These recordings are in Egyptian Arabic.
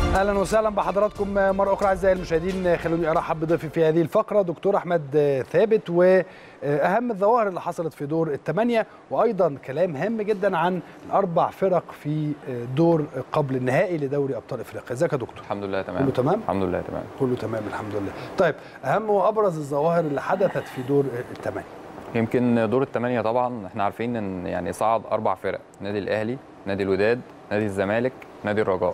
اهلا وسهلا بحضراتكم مره اخرى اعزائي المشاهدين خلوني ارحب بضيفي في هذه الفقره دكتور احمد ثابت واهم الظواهر اللي حصلت في دور الثمانيه وايضا كلام هام جدا عن الاربع فرق في دور قبل النهائي لدوري ابطال افريقيا ازيك يا دكتور الحمد لله تمام كله تمام الحمد لله تمام كله تمام الحمد لله طيب اهم وابرز الظواهر اللي حدثت في دور الثمانيه يمكن دور الثمانيه طبعا احنا عارفين ان يعني صعد اربع فرق نادي الاهلي نادي الوداد نادي الزمالك نادي الرجاء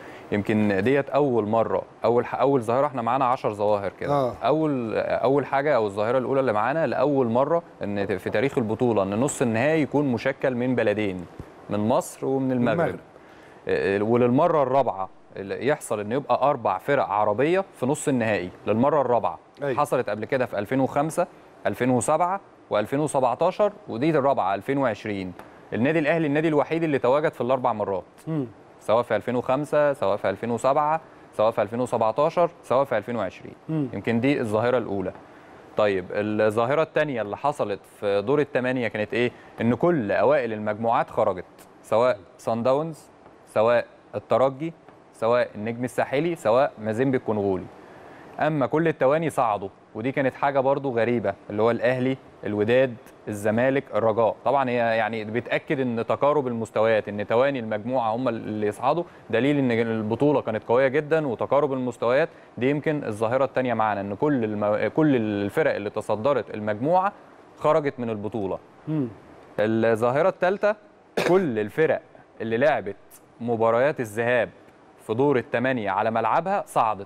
يمكن ديت اول مره اول اول ظاهره احنا معانا 10 ظواهر كده آه. اول اول حاجه او الظاهره الاولى اللي معانا لاول مره ان في تاريخ البطوله ان نص النهائي يكون مشكل من بلدين من مصر ومن المغرب, المغرب. المغرب. وللمره الرابعه اللي يحصل ان يبقى اربع فرق عربيه في نص النهائي للمره الرابعه أيوة. حصلت قبل كده في 2005 2007 و2017 ودي الرابعه 2020 النادي الاهلي النادي الوحيد اللي تواجد في الاربع مرات مم. سواء في 2005 سواء في 2007 سواء في 2017 سواء في 2020 مم. يمكن دي الظاهره الاولى طيب الظاهره الثانيه اللي حصلت في دور الثمانيه كانت ايه ان كل اوائل المجموعات خرجت سواء سان داونز سواء الترجي سواء النجم الساحلي سواء مازيمبي الكونغولي اما كل التواني صعدوا ودي كانت حاجه برضو غريبه اللي هو الاهلي الوداد الزمالك الرجاء طبعا هي يعني بتاكد ان تقارب المستويات ان تواني المجموعه هم اللي يصعدوا دليل ان البطوله كانت قويه جدا وتقارب المستويات دي يمكن الظاهره الثانيه معانا ان كل المو... كل الفرق اللي تصدرت المجموعه خرجت من البطوله مم. الظاهره الثالثه كل الفرق اللي لعبت مباريات الذهاب في دور الثمانيه على ملعبها صعدت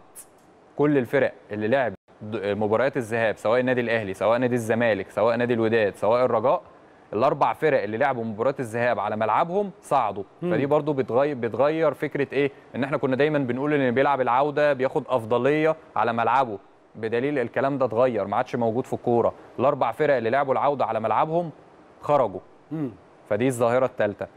كل الفرق اللي لعبت مباريات الذهاب سواء النادي الاهلي سواء نادي الزمالك سواء نادي الوداد سواء الرجاء الاربع فرق اللي لعبوا مباريات الذهاب على ملعبهم صعدوا مم. فدي برضو بتغير بتغير فكره ايه ان احنا كنا دايما بنقول ان اللي بيلعب العوده بياخد افضليه على ملعبه بدليل الكلام ده اتغير ما عادش موجود في الكوره الاربع فرق اللي لعبوا العوده على ملعبهم خرجوا مم. فدي الظاهره الثالثه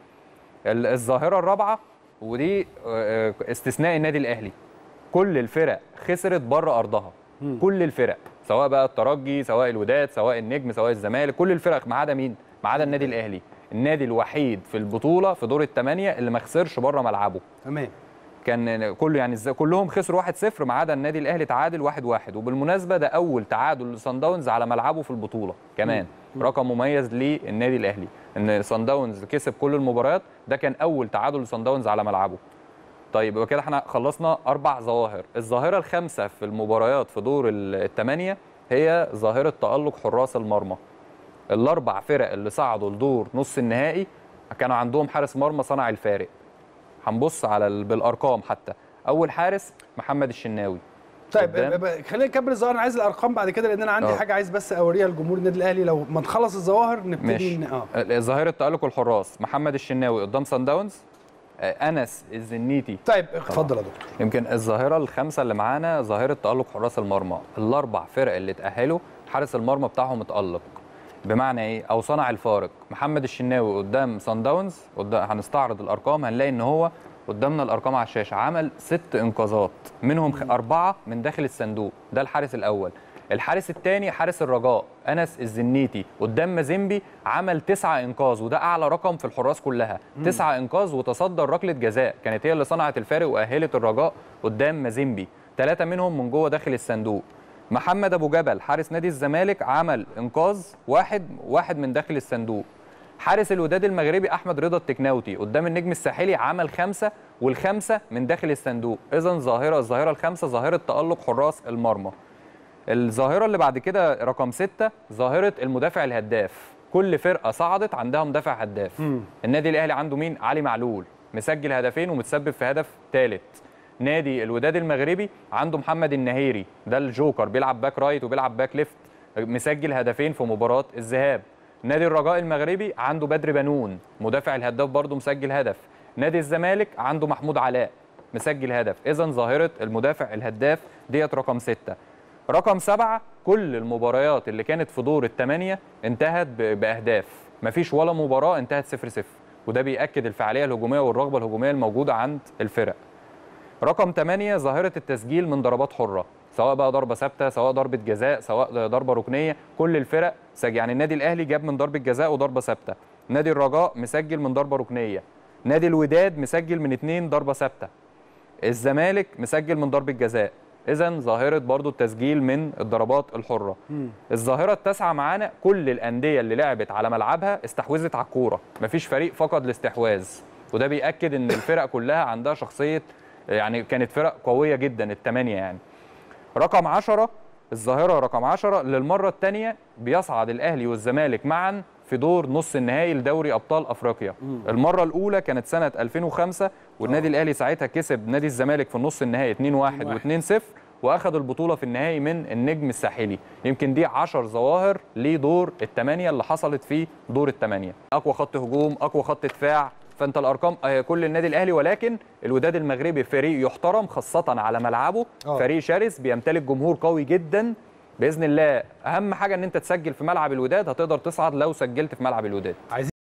الظاهره الرابعه ودي آه، استثناء النادي الاهلي كل الفرق خسرت بره ارضها مم. كل الفرق سواء بقى الترجي سواء الوداد سواء النجم سواء الزمالك كل الفرق ما عدا مين ما عدا النادي الاهلي النادي الوحيد في البطوله في دور الثمانيه اللي ما خسرش بره ملعبه تمام كان كله يعني إزاي- كلهم خسروا 1-0 ما عدا النادي الاهلي تعادل 1-1 وبالمناسبه ده اول تعادل لصن داونز على ملعبه في البطوله كمان رقم مميز للنادي الاهلي ان صن داونز كسب كل المباريات ده كان اول تعادل لصن داونز على ملعبه طيب يبقى كده احنا خلصنا اربع ظواهر الظاهره الخامسه في المباريات في دور ال- الثمانيه هي ظاهره تالق حراس المرمى الاربع فرق اللي صعدوا لدور نص النهائي كانوا عندهم حارس مرمى صنع الفارق هنبص على ال- بالارقام حتى اول حارس محمد الشناوي طيب قدام. ب- ب- خلينا نكمل الظواهر انا عايز الارقام بعد كده لان انا عندي آه. حاجه عايز بس اوريها لجمهور النادي الاهلي لو ما نخلص الظواهر نبتدي ماشي ن- اه ظاهره تالق الحراس محمد الشناوي قدام سان داونز آه، انس الزنيتي طيب اتفضل يا دكتور يمكن الظاهره الخامسه اللي معانا ظاهره تالق حراس المرمى الاربع فرق اللي اتاهلوا حارس المرمى بتاعهم اتالق بمعنى ايه او صنع الفارق محمد الشناوي قدام سان داونز قدام هنستعرض الارقام هنلاقي ان هو قدامنا الارقام على الشاشه عمل ست انقاذات منهم خ- اربعه من داخل الصندوق ده الحارس الاول الحارس الثاني حارس الرجاء انس الزنيتي قدام مازيمبي عمل تسعة انقاذ وده اعلى رقم في الحراس كلها تسعة انقاذ وتصدر ركله جزاء كانت هي اللي صنعت الفارق واهلت الرجاء قدام مازيمبي ثلاثه منهم من جوه داخل الصندوق محمد ابو جبل حارس نادي الزمالك عمل انقاذ واحد واحد من داخل الصندوق حارس الوداد المغربي احمد رضا التكناوتي قدام النجم الساحلي عمل خمسه والخمسه من داخل الصندوق اذا ظاهره الظاهره الخامسه ظاهره تالق حراس المرمى الظاهره اللي بعد كده رقم ستة ظاهره المدافع الهداف كل فرقه صعدت عندها مدافع هداف مم. النادي الاهلي عنده مين علي معلول مسجل هدفين ومتسبب في هدف ثالث نادي الوداد المغربي عنده محمد النهيري ده الجوكر بيلعب باك رايت وبيلعب باك ليفت مسجل هدفين في مباراه الذهاب نادي الرجاء المغربي عنده بدر بنون مدافع الهداف برضه مسجل هدف نادي الزمالك عنده محمود علاء مسجل هدف اذا ظاهره المدافع الهداف ديت رقم ستة رقم سبعة كل المباريات اللي كانت في دور الثمانية انتهت ب- بأهداف مفيش ولا مباراة انتهت صفر صفر وده بيأكد الفعالية الهجومية والرغبة الهجومية الموجودة عند الفرق رقم 8 ظاهرة التسجيل من ضربات حرة سواء بقى ضربة ثابتة سواء ضربة جزاء سواء ضربة ركنية كل الفرق سجل يعني النادي الأهلي جاب من ضربة جزاء وضربة ثابتة نادي الرجاء مسجل من ضربة ركنية نادي الوداد مسجل من اتنين ضربة ثابتة الزمالك مسجل من ضربه جزاء اذا ظاهره برضو التسجيل من الضربات الحره الظاهره التاسعه معانا كل الانديه اللي لعبت على ملعبها استحوذت على الكوره مفيش فريق فقد الاستحواذ وده بيأكد ان الفرق كلها عندها شخصيه يعني كانت فرق قويه جدا الثمانيه يعني رقم 10 الظاهره رقم 10 للمره الثانيه بيصعد الاهلي والزمالك معا في دور نص النهائي لدوري ابطال افريقيا المره الاولى كانت سنه 2005 والنادي الاهلي ساعتها كسب نادي الزمالك في النص النهائي 2-1 و2-0 واخذ البطوله في النهائي من النجم الساحلي يمكن دي 10 ظواهر لدور الثمانيه اللي حصلت في دور الثمانيه اقوى خط هجوم اقوى خط دفاع فانت الارقام آه، كل النادي الاهلي ولكن الوداد المغربي فريق يحترم خاصه على ملعبه آه. فريق شرس بيمتلك جمهور قوي جدا باذن الله اهم حاجه ان انت تسجل في ملعب الوداد هتقدر تصعد لو سجلت في ملعب الوداد عايزين